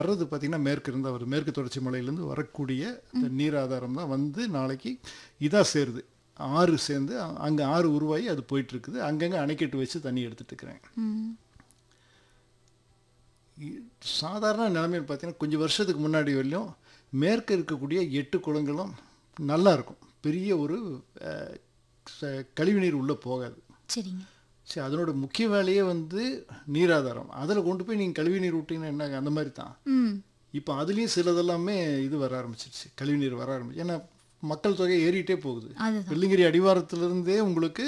வர்றது பார்த்தீங்கன்னா மேற்கு இருந்து வருது மேற்கு தொடர்ச்சி மலையிலேருந்து வரக்கூடிய இந்த நீர் ஆதாரம் தான் வந்து நாளைக்கு இதாக சேருது ஆறு சேர்ந்து அங்கே ஆறு உருவாகி அது போயிட்டு இருக்குது அங்கங்கே அணைக்கட்டு வச்சு தண்ணி எடுத்துட்டு இருக்கிறாங்க ம். இ- சாதாரண நிலைமையில் பார்த்தீங்கன்னா கொஞ்சம் வருஷத்துக்கு முன்னாடி வரையிலும் மேற்க இருக்கக்கூடிய எட்டு குளங்களும் நல்லா இருக்கும் பெரிய ஒரு அஹ், ச- கழிவுநீர் உள்ளே போகாது சரிங்க சரி அதனோட முக்கிய வேலையே வந்து நீராதாரம் அதில் கொண்டு போய் நீங்கள் கழிவுநீர் விட்டீங்கன்னா என்ன அந்த மாதிரி தான் ம் இப்போ அதுலேயும் சிலதெல்லாமே இது வர ஆரம்பிச்சிருச்சு கழிவுநீர் வர ஆரம்பிச்சு ஏன்னா மக்கள் தொகை ஏறிட்டே போகுது அதுதான் வெள்ளிங்கிரி அடிவாரத்திலிருந்தே உங்களுக்கு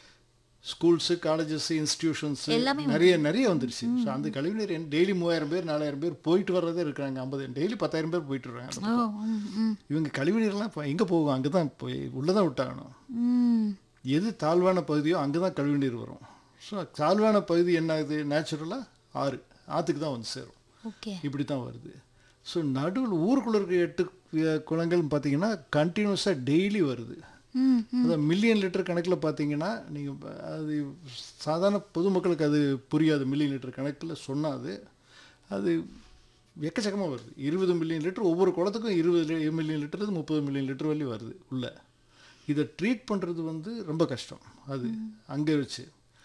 ஸ்கூல்ஸு காலேஜஸ் இன்ஸ்டிடியூஷன்ஸ் எல்லாமே நிறைய நிறைய வந்துருச்சு ஸோ அந்த கழிவுநீர் டெய்லி மூவாயிரம் பேர் நாலாயிரம் பேர் போயிட்டு வர்றதே இருக்காங்க ஐம்பது டெய்லி பத்தாயிரம் பேர் போயிட்டு வர்றாங்க ஓ ம் ம் இவங்க கழிவுநீர்லாம் இப்போ எங்கே போகும் அங்கே தான் போய் உள்ளே தான் விட்டாகணும் ம் எது தாழ்வான பகுதியோ அங்கே தான் கழிவுநீர் வரும் ஸோ தாழ்வான பகுதி என்ன ஆகுது நேச்சுரலாக ஆறு ஆற்றுக்கு தான் வந்து சேரும் ஓகே இப்படி தான் வருது ஸோ நடுவில் ஊருக்குள்ள இருக்க எட்டு அஹ், குளங்கள்னு பார்த்தீங்கன்னா கண்டினியூஸாக டெய்லி வருது ம் அதான் மில்லியன் லிட்டர் கணக்கில் பார்த்தீங்கன்னா நீங்கள் அது சாதாரண பொதுமக்களுக்கு அது புரியாது மில்லியன் லிட்டர் கணக்கில் சொன்னாது அது எக்கச்சக்கமாக வருது இருபது மில்லியன் லிட்டர் ஒவ்வொரு குளத்துக்கும் இருபது மில்லியன் லிட்டர் முப்பது மில்லியன் லிட்டர் வரையும் வருது உள்ள இதை ட்ரீட் பண்ணுறது வந்து ரொம்ப கஷ்டம் அது அங்கே வச்சு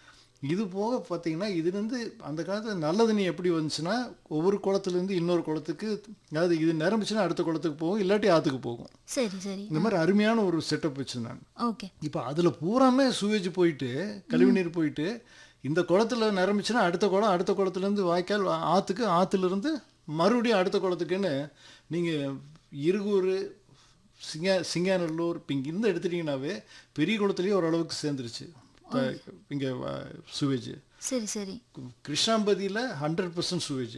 இது போக பார்த்தீங்கன்னா இதுலேருந்து அந்த காலத்தில் நல்ல தண்ணி எப்படி வந்துச்சுன்னா ஒவ்வொரு குளத்துலேருந்து இன்னொரு குளத்துக்கு அதாவது இது நிரம்பிச்சுன்னா அடுத்த குளத்துக்கு போகும் இல்லாட்டி ஆற்றுக்கு போகும் சரி சரி இந்த மாதிரி அருமையான ஒரு செட்டப் வச்சுருந்தாங்க ஓகே இப்போ அதில் பூராமே சுவேஜ் போயிட்டு கழிவுநீர் போயிட்டு இந்த குளத்துல நிரம்பிச்சுன்னா அடுத்த குளம் அடுத்த குளத்துலேருந்து வாய்க்கால் ஆற்றுக்கு ஆற்றுலேருந்து மறுபடியும் அடுத்த குளத்துக்குன்னு நீங்கள் இருகூர் சிங்கா சிங்காநல்லூர் இப்போ இங்கேருந்து எடுத்துட்டிங்கனாவே பெரிய குளத்துலேயே ஓரளவுக்கு சேர்ந்துருச்சு இங்கே சுவேஜ் சரி சரி கிருஷ்ணாம்பதியில் ஹண்ட்ரட் பர்சன்ட் சுவேஜ்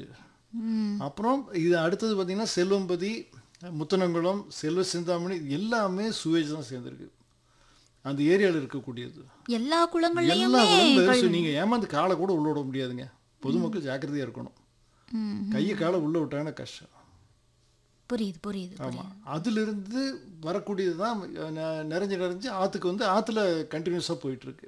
ம் அப்புறம் இது அடுத்தது பார்த்தீங்கன்னா செல்வம்பதி முத்தனங்குளம் செல்வ சிந்தாமணி இது எல்லாமே சுவேஜ் தான் சேர்ந்துருக்கு அந்த ஏரியாவில் இருக்கக்கூடியது எல்லா எல்லா குளங்கள்லயுமே குளம் நீங்கள் ஏமாந்து காலை கூட உள்ள விட முடியாதுங்க பொதுமக்கள் ஜாக்கிரதையாக இருக்கணும் ம் கையை காலை உள்ள விட்டாங்கன்னா கஷ்டம் புரியுது புரியுது ஆமாம் அதிலிருந்து வரக்கூடியது தான் நிறைஞ்சு நிறைஞ்சு ஆற்றுக்கு வந்து ஆற்றுல கண்டினியூஸாக போயிட்டுருக்கு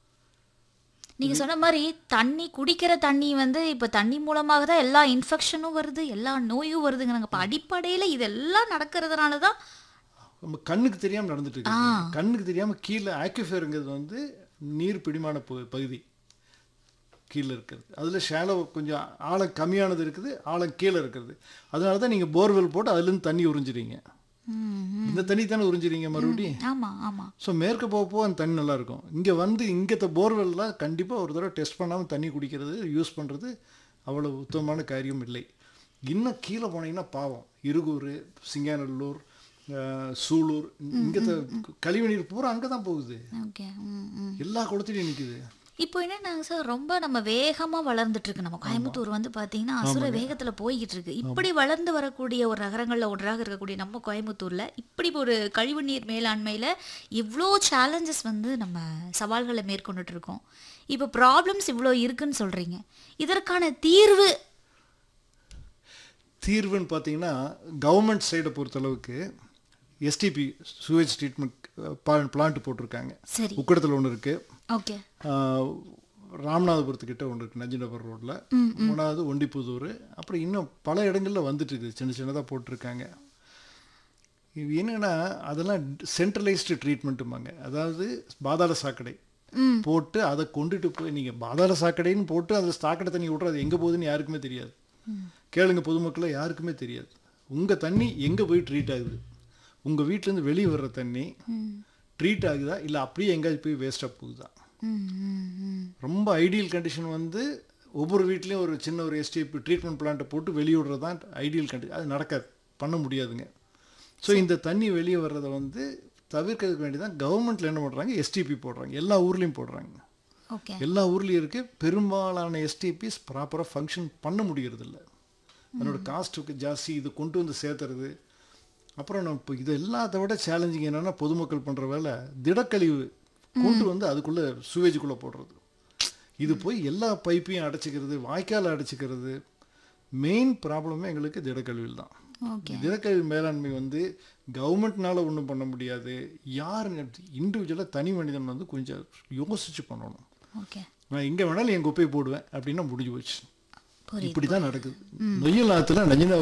நீங்க சொன்ன மாதிரி தண்ணி குடிக்கிற தண்ணி வந்து இப்ப தண்ணி மூலமாக தான் எல்லா இன்ஃபெக்ஷனும் வருது எல்லா நோயும் வருதுங்கிறாங்க இப்ப அடிப்படையில இதெல்லாம் நடக்கிறதுனால தான் நம்ம கண்ணுக்கு தெரியாமல் நடந்துட்டு இருக்கு கண்ணுக்கு தெரியாமல் கீழே ஆக்யூஃபேருங்கிறது வந்து நீர் பிடிமான பகு- பகுதி கீழே இருக்கிறது அதில் ஷேலோ கொஞ்சம் ஆழம் கம்மியானது இருக்குது ஆழம் கீழே இருக்கிறது அதனால தான் நீங்கள் போர்வெல் போட்டு அதுலேருந்து தண்ணி உறிஞ்சிறீங்க ம், இந்த தண்ணி தானே உறிஞ்சிறீங்க மறுபடியும் ஆமா ஆமா ஸோ மேற்க போக போக அந்த தண்ணி நல்லா இருக்கும் இங்கே வந்து இங்கத்த போர்வெல்லாம் கண்டிப்பாக ஒரு தடவை டெஸ்ட் பண்ணாமல் தண்ணி குடிக்கிறது யூஸ் பண்ணுறது அவ்வளோ உத்தமமான காரியம் இல்லை இன்னும் கீழே போனீங்கன்னா பாவம் இருகூர் சிங்காநல்லூர் அஹ், சூலூர் இங்கத்த கழிவுநீர் பூரா அங்கே தான் போகுது ஓகே ம் ம் எல்லா குளத்துலையும் நிற்குது இப்போ என்னன்னாங்க சார் ரொம்ப நம்ம வேகமா வளர்ந்துட்டு இருக்கு நம்ம கோயம்புத்தூர் வந்து பாத்தீங்கன்னா அசுர வேகத்துல போய்கிட்டு இருக்கு இப்படி வளர்ந்து வரக்கூடிய ஒரு நகரங்கள்ல ஒன்றாக இருக்கக்கூடிய நம்ம கோயம்புத்தூர்ல இப்படி ஒரு கழிவுநீர் மேலாண்மையில இவ்வளோ சேலஞ்சஸ் வந்து நம்ம சவால்களை மேற்கொண்டுட்டு இருக்கோம் இப்போ ப்ராப்ளம்ஸ் இவ்வளோ இருக்குன்னு சொல்றீங்க இதற்கான தீர்வு தீர்வுன்னு பார்த்தீங்கன்னா கவர்மெண்ட் சைடை பொறுத்தளவுக்கு எஸ்டிபி சுவேஜ் ட்ரீட்மெண்ட் பிளான்ட் போட்டிருக்காங்க சரி உக்கடத்தில் ஒன்று இருக்குது ஓகே ஆஹ் ராமநாதபுரத்துக்கிட்ட ஒன்று இருக்குது நஞ்சினபுரம் ரோட்டில் மூணாவது ஒண்டிப்புதூர் அப்புறம் இன்னும் பல இடங்களில் வந்துட்டு இருக்குது சின்ன சின்னதாக போட்டிருக்காங்க இது என்னென்னா அதெல்லாம் சென்ட்ரலைஸ்டு ட்ரீட்மெண்ட்டுமாங்க அதாவது பாதாள சாக்கடை ம் போட்டு அதை கொண்டுட்டு போய் நீங்கள் பாதாள சாக்கடைன்னு போட்டு அதில் சாக்கடை தண்ணி விட்றது அது எங்கே போகுதுன்னு யாருக்குமே தெரியாது கேளுங்க பொதுமக்களை யாருக்குமே தெரியாது உங்கள் தண்ணி எங்கே போய் ட்ரீட் ஆகுது உங்கள் வீட்டிலேருந்து வெளியே வர்ற தண்ணி ட்ரீட் ஆகுதா இல்லை அப்படியே எங்கேயாவது போய் வேஸ்ட்டாக போகுதா ம் ம் ம் ரொம்ப ஐடியல் கண்டிஷன் வந்து ஒவ்வொரு வீட்லேயும் ஒரு சின்ன ஒரு எஸ்டிபி ட்ரீட்மெண்ட் பிளான்ட்டை போட்டு வெளியே விடுறது தான் ஐடியல் கண்டிஷன் அது நடக்காது பண்ண முடியாதுங்க ஸோ இந்த தண்ணி வெளியே வர்றதை வந்து தவிர்க்கிறதுக்கு வேண்டி தான் கவர்மெண்ட்டில் என்ன பண்ணுறாங்க எஸ்டிபி போடுறாங்க எல்லா ஊர்லேயும் போடுறாங்க ஓகே எல்லா ஊர்லேயும் இருக்குது பெரும்பாலான எஸ்டிபிஸ் ப்ராப்பராக ஃபங்க்ஷன் பண்ண முடியறதில்ல அதனோட காஸ்ட்டுக்கு ஜாஸ்தி இது கொண்டு வந்து சேர்த்துறது அப்புறம் நம்ம இப்போ இது எல்லாத்த விட சேலஞ்சிங் என்னென்னா பொதுமக்கள் பண்ணுற வேலை திடக்கழிவு கொண்டு வந்து அதுக்குள்ளே சுவேஜுக்குள்ளே போடுறது இது போய் எல்லா பைப்பையும் அடைச்சிக்கிறது வாய்க்கால் அடைச்சிக்கிறது மெயின் ப்ராப்ளமே எங்களுக்கு திடக்கழிவில் தான் ஓகே தினக்கழிவு மேலாண்மை வந்து கவர்மெண்ட்னால ஒன்றும் பண்ண முடியாது யார் இண்டிவிஜுவலாக தனி மனிதன் வந்து கொஞ்சம் யோசிச்சு பண்ணணும் ஓகே நான் எங்கே வேணாலும் என் குப்பையை போடுவேன் அப்படின்னா முடிஞ்சு போச்சு புரியுது, இப்படி தான் நடக்குது நொய்யல் ஆற்றுல நஞ்சினா